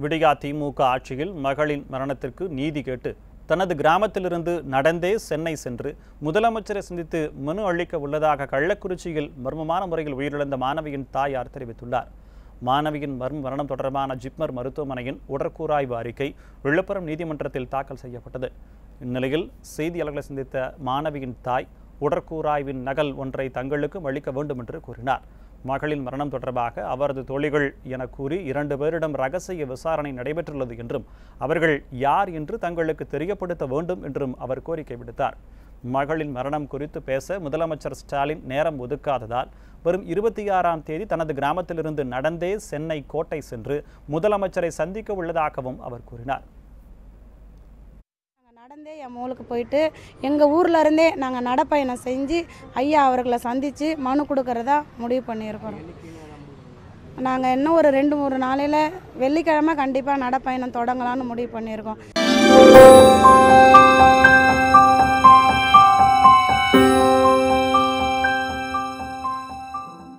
விடியா திமுக ஆட்சியில் மகளின் மரணத்திற்கு நீதி கேட்டு தனது கிராமத்திலிருந்து நடந்தே சென்னை சென்று முதலமைச்சரை சந்தித்து மனு அளிக்க உள்ளதாக கள்ளக்குறிச்சியில் மர்மமான முறையில் உயிரிழந்த மாணவியின் தாயார் தெரிவித்துள்ளார் மாணவியின் மர்ம மரணம் தொடர்பான ஜிப்மர் மருத்துவமனையின் உடற்கூறாய்வு அறிக்கை விழுப்புரம் நீதிமன்றத்தில் தாக்கல் செய்யப்பட்டது இந்நிலையில் செய்தியாளர்களை சந்தித்த மாணவியின் தாய் உடற்கூறாய்வின் நகல் ஒன்றை தங்களுக்கும் அளிக்க வேண்டும் என்று கூறினார் மகளின் மரணம் தொடர்பாக அவரது தோழிகள் என கூறி இரண்டு பேரிடம் ரகசிய விசாரணை நடைபெற்றுள்ளது என்றும் அவர்கள் யார் என்று தங்களுக்கு தெரியப்படுத்த வேண்டும் என்றும் அவர் கோரிக்கை விடுத்தார் மகளின் மரணம் குறித்து பேச முதலமைச்சர் ஸ்டாலின் நேரம் ஒதுக்காததால் வரும் இருபத்தி ஆறாம் தேதி தனது கிராமத்திலிருந்து நடந்தே சென்னை கோட்டை சென்று முதலமைச்சரை சந்திக்க உள்ளதாகவும் அவர் கூறினார் நாங்கள் நடந்தே என் மூலுக்கு போயிட்டு எங்கள் ஊர்ல இருந்தே நாங்கள் நடப்பயணம் செஞ்சு ஐயா அவர்களை சந்தித்து மனு கொடுக்கறதா முடிவு பண்ணியிருக்கிறோம் நாங்கள் இன்னும் ஒரு ரெண்டு மூணு நாளையில் வெள்ளிக்கிழமை கண்டிப்பாக நடப்பயணம் தொடங்கலாம்னு முடிவு பண்ணியிருக்கோம்